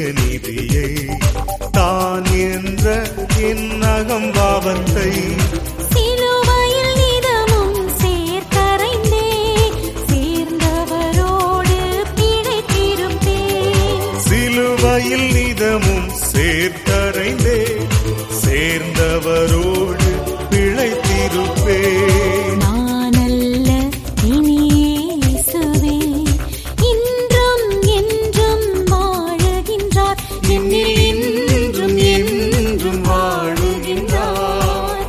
சுயநிதியை தான் என்ற என் அகம்பாவத்தை சிலுவையில் நிதமும் சேர்க்கரைந்தே சேர்ந்தவரோடு பிழைத்திருப்பேன் சிலுவையில் நிதமும் சேர்த்தறைந்தே சேர்ந்தவரோடு பிழைத்திருப்பேன் நானல்ல இனியேசுவே இன்றும் என்றும் வாழுகின்றார் என்னில் இன்றும் என்றும் வாழுகின்றார்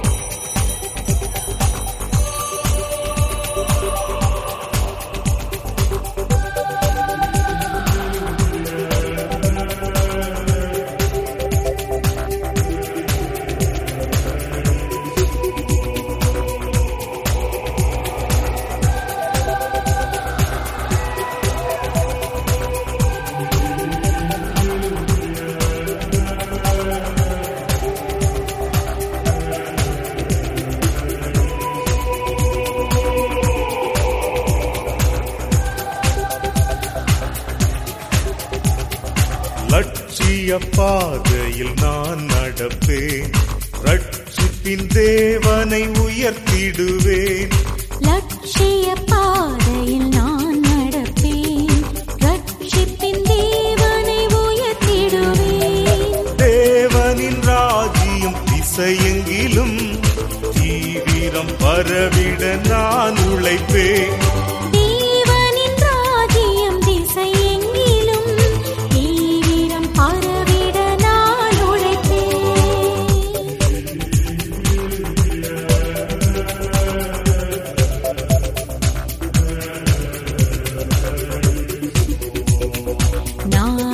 லட்சிய பாதையில் நான் நடப்பேன் ரட்சிப்பின் தேவனை உயர்த்திடுவேன் லட்சிய பாதையில் நான் நடப்பேன் ரட்சிப்பின் தேவனை உயர்த்திடுவேன் தேவனின் ராஜ்யம் திசையெங்கிலும் தீவிரம் பரவிட நான் உழைப்பேன் தேவனின் ராஜ்யம் திசையெங்கிலும் தீவிரம் பரவிட நான் உழைப்பேன் நான்